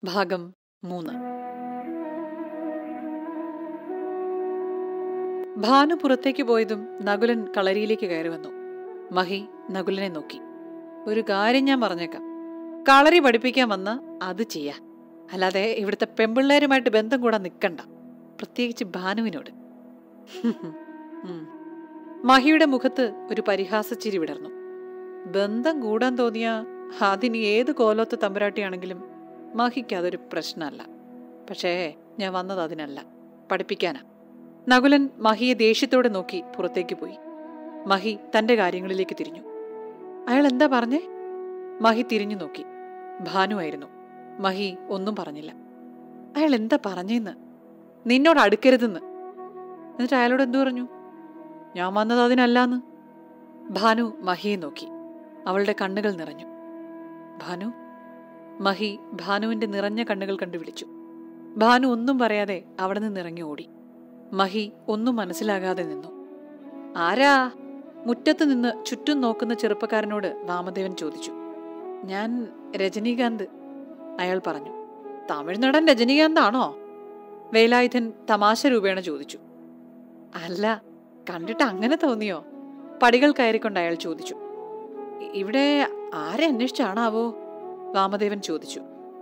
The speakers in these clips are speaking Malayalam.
ഭാഗം മൂന്ന് ഭാനു പുറത്തേക്ക് പോയതും നകുലൻ കളരിയിലേക്ക് കയറി വന്നു മഹി നകുലനെ നോക്കി ഒരു കാര്യം ഞാൻ പറഞ്ഞേക്കാം കളരി പഠിപ്പിക്കാൻ വന്ന അത് ചെയ്യാ അല്ലാതെ ഇവിടുത്തെ പെമ്പിള്ളേരുമായിട്ട് ബന്ധം കൂടാൻ നിൽക്കണ്ട പ്രത്യേകിച്ച് ഭാനുവിനോട് ഉം. മഹിയുടെ മുഖത്ത് ഒരു പരിഹാസച്ചിരി വിടർന്നു ബന്ധം കൂടാൻ തോന്നിയ അതിന് ഏത് കോലത്ത് തമ്പുരാട്ടിയാണെങ്കിലും മഹിക്ക് അതൊരു പ്രശ്നമല്ല പക്ഷേ ഞാൻ വന്നത് അതിനല്ല പഠിപ്പിക്കാനാ നകുലൻ മഹിയെ ദേഷ്യത്തോടെ നോക്കി പുറത്തേക്ക് പോയി മഹി തന്റെ കാര്യങ്ങളിലേക്ക് തിരിഞ്ഞു അയാൾ എന്താ പറഞ്ഞേ മഹി തിരിഞ്ഞു നോക്കി ഭാനുവായിരുന്നു മഹി ഒന്നും പറഞ്ഞില്ല അയാൾ എന്താ പറഞ്ഞെന്ന് നിന്നോട് അടുക്കരുതെന്ന് എന്നിട്ട് അയാളോട് എന്തു പറഞ്ഞു ഞാൻ വന്നത് അതിനല്ലാന്ന് ഭാനു മഹിയെ നോക്കി അവളുടെ കണ്ണുകൾ നിറഞ്ഞു ഭാനു മഹി ഭാനുവിന്റെ നിറഞ്ഞ കണ്ണുകൾ കണ്ടു വിളിച്ചു ഭാനു ഒന്നും പറയാതെ അവിടെ നിന്ന് ഇറങ്ങി ഓടി മഹി ഒന്നും മനസ്സിലാകാതെ നിന്നു ആരാ മുറ്റത്ത് നിന്ന് ചുറ്റും നോക്കുന്ന ചെറുപ്പക്കാരനോട് വാമദേവൻ ചോദിച്ചു ഞാൻ രജനീകാന്ത് അയാൾ പറഞ്ഞു തമിഴ്നടൻ രജനീകാന്താണോ വേലായുധൻ തമാശ രൂപേണ ചോദിച്ചു അല്ല കണ്ടിട്ട് അങ്ങനെ തോന്നിയോ പടികൾ കയറിക്കൊണ്ട് അയാൾ ചോദിച്ചു "ഇ- ഇവിടെ ആരെ അന്വേഷിച്ചാണാവോ വാമദേവൻ ചോദിച്ചു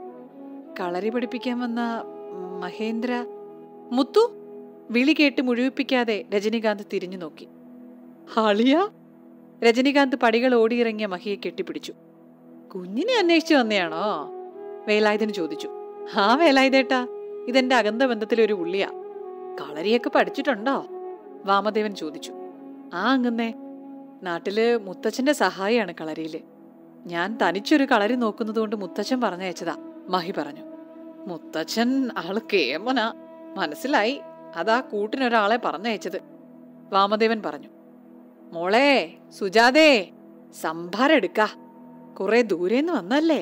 കളരി പഠിപ്പിക്കാൻ വന്ന മഹേന്ദ്ര മുത്തു വിളി കേട്ട് മുഴുവിപ്പിക്കാതെ രജനീകാന്ത് തിരിഞ്ഞു നോക്കി ഹാളിയ രജനീകാന്ത് പടികൾ ഓടിയിറങ്ങിയ മഹിയെ കെട്ടിപ്പിടിച്ചു കുഞ്ഞിനെ അന്വേഷിച്ചു വന്നെയാണോ വേലായുധന് ചോദിച്ചു ആ വേലായുധേട്ടാ ഇതെന്റെ അകന്ത ബന്ധത്തിലെ ഒരു ഉള്ളിയാ കളരിയൊക്കെ പഠിച്ചിട്ടുണ്ടോ വാമദേവൻ ചോദിച്ചു ആ അങ്ങന്നേ നാട്ടില് മുത്തച്ഛന്റെ സഹായിയാണ് കളരിയില് ഞാൻ തനിച്ചൊരു കളരി നോക്കുന്നതുകൊണ്ട് മുത്തച്ഛൻ പറഞ്ഞയച്ചതാ മഹി പറഞ്ഞു മുത്തച്ഛൻ ആള് കേമനാ മനസ്സിലായി അതാ കൂട്ടിനൊരാളെ പറഞ്ഞയച്ചത് വാമദേവൻ പറഞ്ഞു മോളെ സുജാതേ സംഭാരം എടുക്ക കുറെ ദൂരേന്ന് വന്നല്ലേ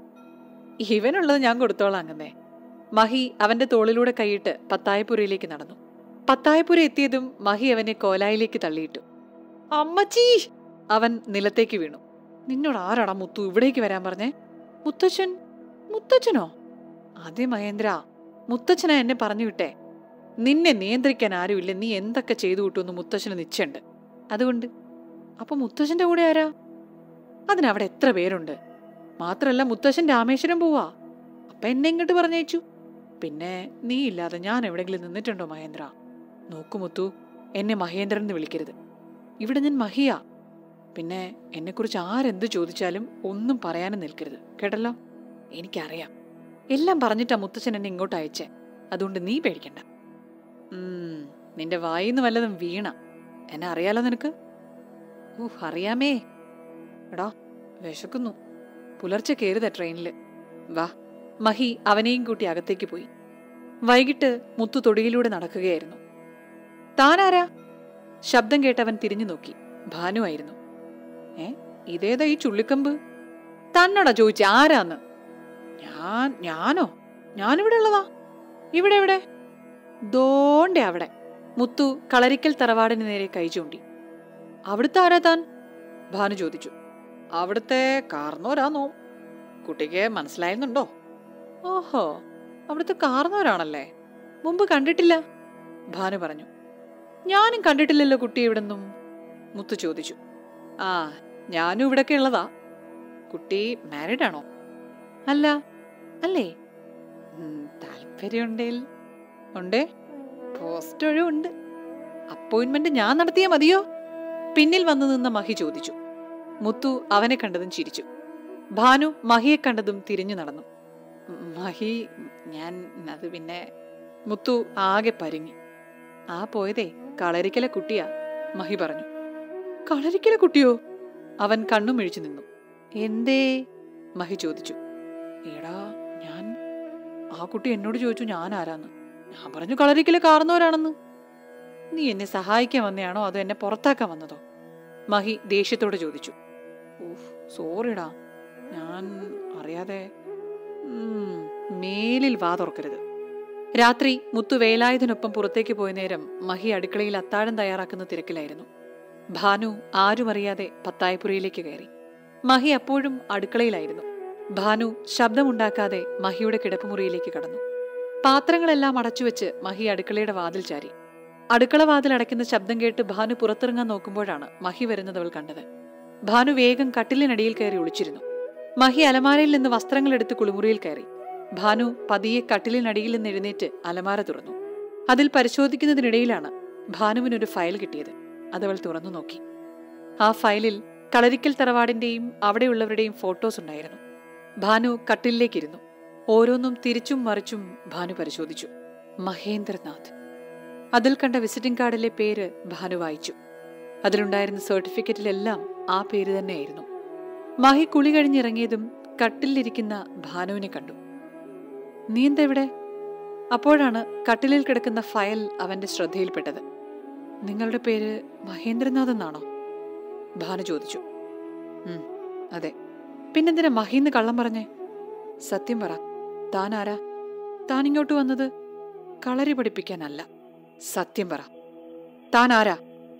ഇവനുള്ളത് ഞാൻ കൊടുത്തോളാം അങ്ങനെ മഹി അവന്റെ തോളിലൂടെ കൈയിട്ട് പത്തായപ്പുരയിലേക്ക് നടന്നു പത്തായപ്പുര എത്തിയതും മഹി അവനെ കോലായിലേക്ക് തള്ളിയിട്ടു അമ്മച്ചീ അവൻ നിലത്തേക്ക് വീണു നിന്നോട് ആരാടാ മുത്തു ഇവിടേക്ക് വരാൻ പറഞ്ഞേ മുത്തച്ഛൻ മുത്തച്ഛനോ അതെ മഹേന്ദ്ര മുത്തച്ഛനാ എന്നെ പറഞ്ഞു വിട്ടേ നിന്നെ നിയന്ത്രിക്കാൻ ആരുമില്ല നീ എന്തൊക്കെ ചെയ്തു കിട്ടുമെന്ന് മുത്തച്ഛന് നിശ്ചയുണ്ട് അതുകൊണ്ട് അപ്പൊ മുത്തച്ഛന്റെ കൂടെ ആരാ അതിനവിടെ എത്ര പേരുണ്ട് മാത്രല്ല മുത്തശ്ശൻ രാമേശ്വരം പോവാ അപ്പൊ എന്നെ ഇങ്ങോട്ട് പറഞ്ഞയച്ചു പിന്നെ നീ ഇല്ലാതെ ഞാൻ എവിടെങ്കിലും നിന്നിട്ടുണ്ടോ മഹേന്ദ്ര നോക്കു മുത്തു എന്നെ മഹേന്ദ്രൻ എന്ന് വിളിക്കരുത് ഇവിടെ ഞാൻ മഹിയാ പിന്നെ എന്നെക്കുറിച്ച് ആരെന്ത് ചോദിച്ചാലും ഒന്നും പറയാനും നിൽക്കരുത് കേട്ടല്ലോ എനിക്കറിയാം എല്ലാം പറഞ്ഞിട്ടാ മുത്തച്ഛൻ എന്നെ ഇങ്ങോട്ട് അയച്ചേ അതുകൊണ്ട് നീ പേടിക്കണ്ട ഉം, നിന്റെ വായിന്ന് വല്ലതും വീണ എന്നെ അറിയാലോ നിനക്ക് ഊഹ് അറിയാമേ എടാ വിശക്കുന്നു പുലർച്ചെ കയറുത ട്രെയിനില് വാ മഹി അവനെയും കൂട്ടി അകത്തേക്ക് പോയി വൈകിട്ട് മുത്തു തൊടിയിലൂടെ നടക്കുകയായിരുന്നു താനാരാ ശബ്ദം കേട്ടവൻ തിരിഞ്ഞു നോക്കി ഭാനുവായിരുന്നു ഏ ഇതേതാ ഈ ചുള്ളിക്കമ്പ് തന്നോടാ ചോദിച്ച ആരാന്ന് ഞാൻ ഞാനോ ഞാനിവിടെ ഉള്ളതാ ഇവിടെ എവിടെ ദോണ്ടെ അവിടെ മുത്തു കളരിക്കൽ തറവാടിന് നേരെ കൈ ചൂണ്ടി അവിടുത്തെ ആരാ താൻ ഭാനു ചോദിച്ചു അവിടുത്തെ കാർന്നോരാന്നോ കുട്ടിക്ക് മനസ്സിലായിരുന്നുണ്ടോ ഓഹോ അവിടുത്തെ കാർന്നോരാണല്ലേ മുമ്പ് കണ്ടിട്ടില്ല ഭാനു പറഞ്ഞു ഞാനും കണ്ടിട്ടില്ലല്ലോ കുട്ടി ഇവിടെന്നും മുത്തു ചോദിച്ചു ആ ഞാനും ഇവിടൊക്കെ ഉള്ളതാ കുട്ടി മാരീഡ് ആണോ അല്ല അല്ലേ ഉം, താല്പര്യമുണ്ടേൽ ഉണ്ടേ പോസ്റ്റ് ഒഴിവുണ്ട് അപ്പോയിന്റ്മെന്റ് ഞാൻ നടത്തിയാ മതിയോ പിന്നിൽ വന്നു നിന്ന മഹി ചോദിച്ചു മുത്തു അവനെ കണ്ടതും ചിരിച്ചു ഭാനു മഹിയെ കണ്ടതും തിരിഞ്ഞു നടന്നു ഉം, മഹി ഞാൻ അത് പിന്നെ മുത്തു ആകെ പരിങ്ങി ആ പോയതേ കളരിക്കലെ കുട്ടിയാ മഹി പറഞ്ഞു കളരിക്കലെ കുട്ടിയോ അവൻ കണ്ണും മിഴിച്ചു നിന്നു എന്തേ മഹി ചോദിച്ചു എടാ ഞാൻ ആ കുട്ടി എന്നോട് ചോദിച്ചു ഞാൻ ആരാന്ന് ഞാൻ പറഞ്ഞു കളരിക്കലെ കാർന്നവരാണെന്ന് നീ എന്നെ സഹായിക്കാൻ വന്നയാണോ അതോ എന്നെ പുറത്താക്കാൻ വന്നതോ മഹി ദേഷ്യത്തോടെ ചോദിച്ചു ഊഹ് സോറിടാ ഞാൻ അറിയാതെ ഉം, മേലിൽ വാ തുറക്കരുത് രാത്രി മുത്തു വേലായുധനൊപ്പം പുറത്തേക്ക് പോയ നേരം മഹി അടുക്കളയിൽ അത്താഴം തയ്യാറാക്കുന്ന തിരക്കിലായിരുന്നു ഭാനു ആരും അറിയാതെ പത്തായപ്പുരയിലേക്ക് കയറി മഹി അപ്പോഴും അടുക്കളയിലായിരുന്നു ഭാനു ശബ്ദമുണ്ടാക്കാതെ മഹിയുടെ കിടപ്പുമുറിയിലേക്ക് കടന്നു പാത്രങ്ങളെല്ലാം അടച്ചുവെച്ച് മഹി അടുക്കളയുടെ വാതിൽ ചാരി അടുക്കള വാതിൽ അടയ്ക്കുന്ന ശബ്ദം കേട്ട് ഭാനു പുറത്തിറങ്ങാൻ നോക്കുമ്പോഴാണ് മഹി വരുന്നത് അവൾ കണ്ടത് ഭാനു വേഗം കട്ടിലിനടിയിൽ കയറി ഒളിച്ചിരുന്നു മഹി അലമാരയിൽ നിന്ന് വസ്ത്രങ്ങൾ എടുത്ത് കുളിമുറിയിൽ കയറി ഭാനു പതിയെ കട്ടിലിനടിയിൽ നിന്ന് എഴുന്നേറ്റ് അലമാര തുറന്നു അതിൽ പരിശോധിക്കുന്നതിനിടയിലാണ് ഭാനുവിനൊരു ഫയൽ കിട്ടിയത് അതവൾ തുറന്നു നോക്കി ആ ഫയലിൽ കളരിക്കൽ തറവാടിന്റെയും അവിടെയുള്ളവരുടെയും ഫോട്ടോസ് ഉണ്ടായിരുന്നു ഭാനു കട്ടിലിലേക്കിരുന്നു ഓരോന്നും തിരിച്ചും മറിച്ചും ഭാനു പരിശോധിച്ചു മഹേന്ദ്രനാഥ് അതിൽ കണ്ട വിസിറ്റിംഗ് കാർഡിലെ പേര് ഭാനു വായിച്ചു അതിലുണ്ടായിരുന്ന സർട്ടിഫിക്കറ്റിലെല്ലാം ആ പേര് തന്നെയായിരുന്നു മഹി കുളി കഴിഞ്ഞിറങ്ങിയതും കട്ടിലിരിക്കുന്ന ഭാനുവിനെ കണ്ടു നീ എന്താ ഇവിടെ അപ്പോഴാണ് കട്ടിലിൽ കിടക്കുന്ന ഫയൽ അവന്റെ ശ്രദ്ധയിൽപ്പെട്ടത് നിങ്ങളുടെ പേര് മഹേന്ദ്രനാഥ് എന്നാണോ ഭാനു ചോദിച്ചു "ഉം, അതെ പിന്നെന്തിനാ മഹീന്ന് കള്ളം പറഞ്ഞേ സത്യം പറ താൻ ആരാ താൻ ഇങ്ങോട്ട് വന്നത് കളരി പഠിപ്പിക്കാനല്ല സത്യം പറ താൻ ആരാ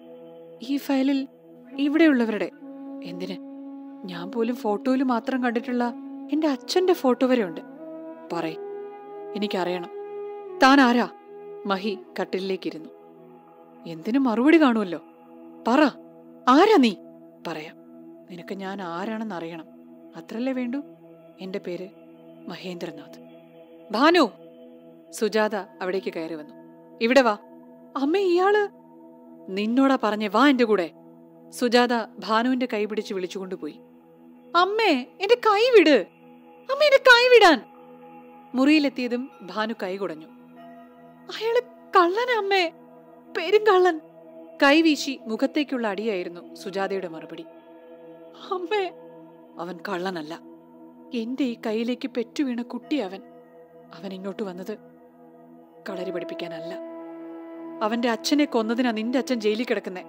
ഈ ഫയലിൽ ഇവിടെയുള്ളവരുടെ എന്തിന് ഞാൻ പോലും ഫോട്ടോയിൽ മാത്രം കണ്ടിട്ടുള്ള എന്റെ അച്ഛന്റെ ഫോട്ടോ വരെ ഉണ്ട് പറയ് എനിക്കറിയണം താൻ ആരാ മഹി കട്ടിലിലേക്കിരുന്നു എന്തിനു മറുപടി കാണുമല്ലോ പറ ആരാ നീ പറയാം നിനക്ക് ഞാൻ ആരാണെന്ന് അറിയണം അത്രല്ലേ വേണ്ടു എന്റെ പേര് മഹേന്ദ്രനാഥ് ഭാനു സുജാത അവിടേക്ക് കയറി വന്നു ഇവിടെ വാ അമ്മ ഇയാള് നിന്നോടാ പറഞ്ഞേ വാ എന്റെ കൂടെ സുജാത ഭാനുവിന്റെ കൈ പിടിച്ച് വിളിച്ചുകൊണ്ടുപോയി അമ്മേ എന്റെ കൈ വിട് അമ്മ എന്റെ കൈ വിടാൻ മുറിയിലെത്തിയതും ഭാനു കൈ കുടഞ്ഞു അയാള് കള്ളനാ അമ്മേ പെരുങ്കള്ളൻ കൈവീശി മുഖത്തേക്കുള്ള അടിയായിരുന്നു സുജാതയുടെ മറുപടി അമ്മേ അവൻ കള്ളനല്ല എന്റെ ഈ കയ്യിലേക്ക് പെറ്റുവീണ കുട്ടി അവൻ അവൻ ഇങ്ങോട്ട് വന്നത് കളരി പഠിപ്പിക്കാനല്ല അവന്റെ അച്ഛനെ കൊന്നതിനാ നിന്റെ അച്ഛൻ ജയിലിൽ കിടക്കുന്നേ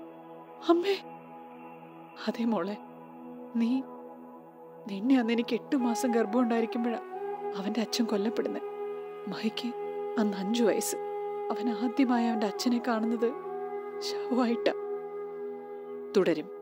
അമ്മേ അതേ മോളെ നീ നിന്നെ അന്ന് എനിക്ക് എട്ടു മാസം ഗർഭം ഉണ്ടായിരിക്കുമ്പോഴാ അവന്റെ അച്ഛൻ കൊല്ലപ്പെടുന്നത് മഹിക്ക് അന്ന് അഞ്ചു വയസ്സ് അവൻ ആദ്യമായി അവന്റെ അച്ഛനെ കാണുന്നത് ശവമായിട്ടാ തുടരും